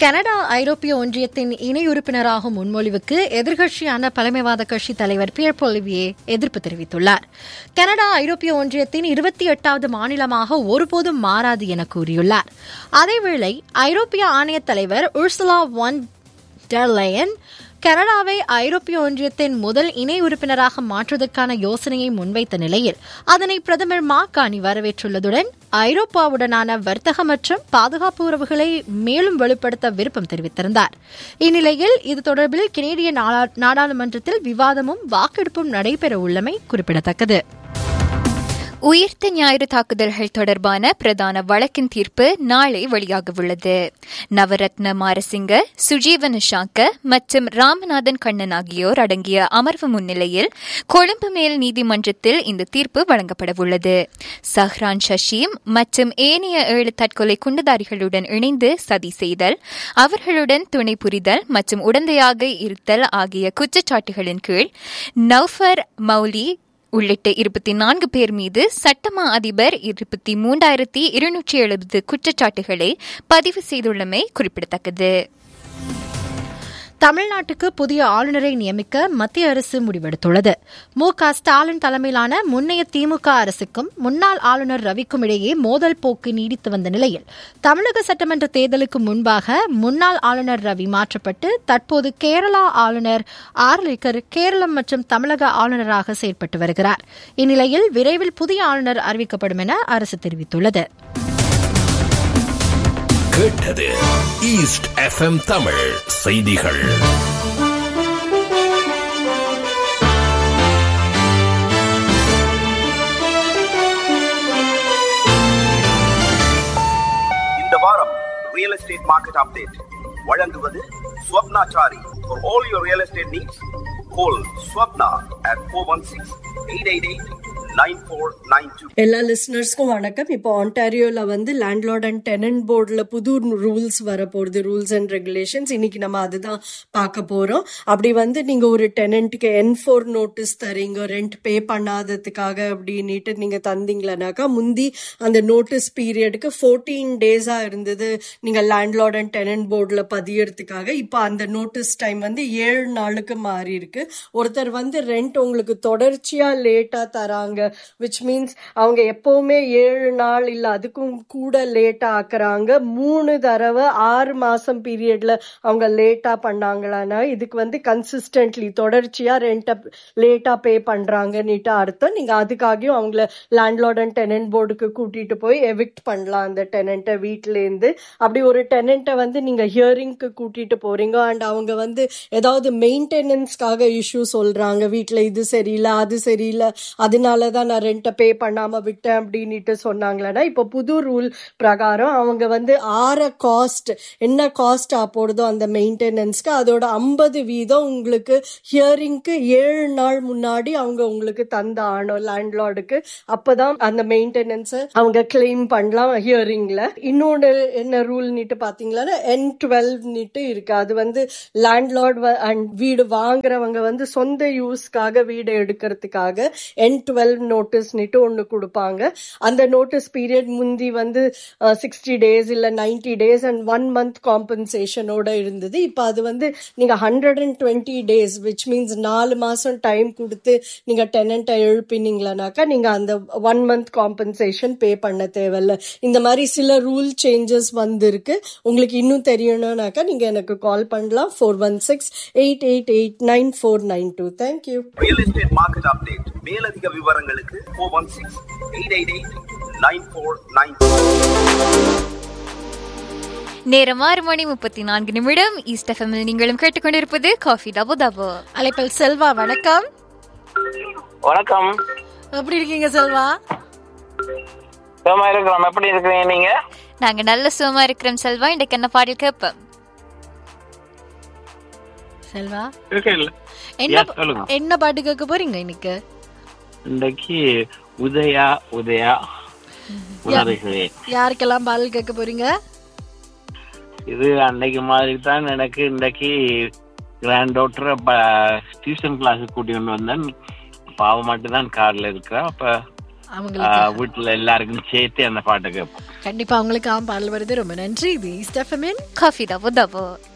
Canada ஐரோப்பிய ஒன்றியத்தின் இணை உறுப்பினராகும் முன்மொழிவுக்கு எதிர்க்கட்சியான பழமைவாத கட்சி தலைவர் பியர் பொலிவியே எதிர்ப்பு தெரிவித்துள்ளார் கனடா ஐரோப்பிய ஒன்றியத்தின் இருபத்தி எட்டாவது மாநிலமாக ஒருபோதும் மாறாது என கூறியுள்ளார் அதேவேளை ஐரோப்பிய ஆணைய தலைவர் உர்சுலா ஒன் டெர்லயன் கனடாவை ஐரோப்பிய ஒன்றியத்தின் முதல் இணை உறுப்பினராக மாற்றுவதற்கான யோசனையை முன்வைத்த நிலையில் அதனை பிரதமர் மாகாணி வரவேற்றுள்ளதுடன் ஐரோப்பாவுடனான வர்த்தக மற்றும் பாதுகாப்பு உறவுகளை மேலும் வலுப்படுத்த விருப்பம் தெரிவித்திருந்தார் இந்நிலையில் இது தொடர்பில் கனேடிய நாடாளுமன்றத்தில் விவாதமும் வாக்கெடுப்பும் நடைபெற உள்ளமை குறிப்பிடத்தக்கது உயிர்த்த ஞாயிறு தாக்குதல்கள் தொடர்பான பிரதான வழக்கின் தீர்ப்பு நாளை வெளியாகவுள்ளது நவரத்ன மாரசிங்க சுஜீவன ஷாக்க மற்றும் ராமநாதன் கண்ணன் ஆகியோர் அடங்கிய அமர்வு முன்னிலையில் கொழும்பு மேல் நீதிமன்றத்தில் இந்த தீர்ப்பு வழங்கப்படவுள்ளது சஹ்ரான் ஷஷீம் மற்றும் ஏனைய ஏழு தற்கொலை குண்டுதாரிகளுடன் இணைந்து சதி செய்தல் அவர்களுடன் துணை புரிதல் மற்றும் உடந்தையாக இருத்தல் ஆகிய குற்றச்சாட்டுகளின் கீழ் நௌஃபர் மௌலி உள்ளிட்ட இருபத்தி நான்கு பேர் மீது சட்டமா அதிபர் இருபத்தி மூன்றாயிரத்தி இருநூற்றி எழுபது குற்றச்சாட்டுகளை பதிவு செய்துள்ளமை குறிப்பிடத்தக்கது தமிழ்நாட்டுக்கு புதிய ஆளுநரை நியமிக்க மத்திய அரசு முடிவெடுத்துள்ளது மு க ஸ்டாலின் தலைமையிலான முன்னைய திமுக அரசுக்கும் முன்னாள் ஆளுநர் ரவிக்கும் இடையே மோதல் போக்கு நீடித்து வந்த நிலையில் தமிழக சட்டமன்ற தேர்தலுக்கு முன்பாக முன்னாள் ஆளுநர் ரவி மாற்றப்பட்டு தற்போது கேரளா ஆளுநர் ஆர்லிக்கர் கேரளம் மற்றும் தமிழக ஆளுநராக செயல்பட்டு வருகிறார் இந்நிலையில் விரைவில் புதிய ஆளுநர் அறிவிக்கப்படும் என அரசு தெரிவித்துள்ளது கேட்டது ஈஸ்ட் எஃப்எம் தமிழ் செய்திகள் இந்த வாரம் ரியல் எஸ்டேட் மார்க்கெட் அப்டேட் வழங்குவது Swapnachari for all your real estate needs call Swapna at four one six eight eight eight எல்லா லிஸ்னர்ஸ்க்கும் வணக்கம் இப்போ ஆன்டாரியோல வந்து லேண்ட்லார்ட் அண்ட் டெனன்ட் போர்டில் புது ரூல்ஸ் வரப்போகுது ரூல்ஸ் அண்ட் ரெகுலேஷன்ஸ் இன்னைக்கு நம்ம அதுதான் பார்க்க போறோம் அப்படி வந்து நீங்க ஒரு டெனண்ட்டுக்கு என் ஃபோர் நோட்டீஸ் தரீங்க ரெண்ட் பே பண்ணாததுக்காக அப்படின்ட்டு நீங்க தந்தீங்களனாக்கா முந்தி அந்த நோட்டீஸ் பீரியடுக்கு ஃபோர்டீன் டேஸா இருந்தது நீங்க லேண்ட்லார்ட் அண்ட் டெனன்ட் போர்டில் பதியறதுக்காக இப்போ அந்த நோட்டீஸ் டைம் வந்து ஏழு நாளுக்கு மாறி இருக்கு ஒருத்தர் வந்து ரெண்ட் உங்களுக்கு தொடர்ச்சியா லேட்டா தராங்க விச் மீன்ஸ் அவங்க எப்பவுமே ஏழு நாள் இல்ல அதுக்கும் கூட லேட்டா ஆக்குறாங்க மூணு தடவை ஆறு மாசம் பீரியட்ல அவங்க லேட்டா பண்ணாங்களான்னா இதுக்கு வந்து கன்சிஸ்டன்ட்லி தொடர்ச்சியா ரெண்ட்டை லேட்டா பே பண்றாங்கன்னுட்டு அர்த்தம் நீங்க அதுக்காகவும் அவங்கள லேண்ட்லார்ட் அண்ட் டெனன்ட் போர்டுக்கு கூட்டிட்டு போய் எவிக்ட் பண்ணலாம் அந்த டெனண்ட்டை வீட்டுல இருந்து அப்படி ஒரு டெனண்ட்டை வந்து நீங்க ஹியரிங்க்கு கூட்டிட்டு போறீங்க அண்ட் அவங்க வந்து ஏதாவது மெயின்டெனன்ஸ்க்காக இஷ்யூ சொல்றாங்க வீட்டுல இது சரியில்லை அது சரியில்லை அதனால தான் நான் ரெண்ட்டை பே பண்ணாம விட்டேன் அப்படின்ட்டு சொன்னாங்களேன்னா இப்போ புது ரூல் பிரகாரம் அவங்க வந்து ஆற காஸ்ட் என்ன காஸ்ட் போடுதோ அந்த மெயின்டெனன்ஸ்க்கு அதோட ஐம்பது வீதம் உங்களுக்கு ஹியரிங்க்கு ஏழு நாள் முன்னாடி அவங்க உங்களுக்கு தந்த ஆனோம் லேண்ட்லார்டுக்கு அப்பதான் அந்த மெயின்டெனன்ஸை அவங்க கிளைம் பண்ணலாம் ஹியரிங்ல இன்னொன்று என்ன ரூல் நீட்டு பாத்தீங்களா என் டுவெல் நீட்டு இருக்கு அது வந்து லேண்ட்லார்ட் அண்ட் வீடு வாங்குறவங்க வந்து சொந்த யூஸ்க்காக வீடு எடுக்கிறதுக்காக என் டுவெல் நோட்டீஸ்னுட்டு ஒன்று கொடுப்பாங்க அந்த நோட்டீஸ் பீரியட் முந்தி வந்து சிக்ஸ்டி டேஸ் இல்லை ninety days and one month காம்பன்சேஷனோட இருந்தது இப்போ அது வந்து நீங்கள் hundred and twenty days which means நாலு மாதம் டைம் கொடுத்து நீங்கள் டெனண்ட்டை எழுப்பினீங்களானாக்கா நீங்கள் அந்த ஒன் மந்த் காம்பன்சேஷன் பே பண்ண தேவையில்ல இந்த மாதிரி சில ரூல் சேஞ்சஸ் வந்திருக்கு உங்களுக்கு இன்னும் தெரியணும்னாக்கா நீங்கள் எனக்கு கால் பண்ணலாம் four one six eight eight eight nine four nine two thank you real estate market update மேலதிக விவரங்களுக்கு four one six eight eight eight nine four nine நேரம் ஆறு மணி முப்பத்தி நான்கு நிமிடம் ஈஸ்ட் எஃப்எம்மில் நீங்களும் கேட்டுக்கொண்டிருப்பது காஃபி டபு டபு அழைப்பில் செல்வா வணக்கம் வணக்கம் எப்படி இருக்கீங்க செல்வா சுகமா இருக்கிறோம் எப்படி இருக்கிறீங்க நீங்க நாங்க நல்ல சுகமா இருக்கிறோம் செல்வா இன்றைக்கு என்ன பாடல் கேட்போம் செல்வா இல்ல என்ன Yes, சொல்லுங்க. என்ன பாட்டு கேட்க போறீங்க இன்னைக்கு இன்றைக்கு உதயா உதயா உணர்கிறேன் யாருக்கெல்லாம் பாடல் கேட்க போறீங்க இது அன்னைக்கு மாதிரி தான் எனக்கு இன்றைக்கு கிராண்ட் டாக்டர் டியூஷன் கிளாஸ் கூட்டி கொண்டு வந்தேன் பாவம் மட்டும் தான் கார்ல இருக்கிறா அப்ப அவங்களுக்கு வீட்டுல எல்லாருக்கும் சேர்த்து அந்த பாட்டை கேட்போம் கண்டிப்பா உங்களுக்கு ஆம் பாடல் வருது ரொம்ப நன்றி இது ஈஸ்ட் எஃப்எம்மின் காஃபி தவோ தவோ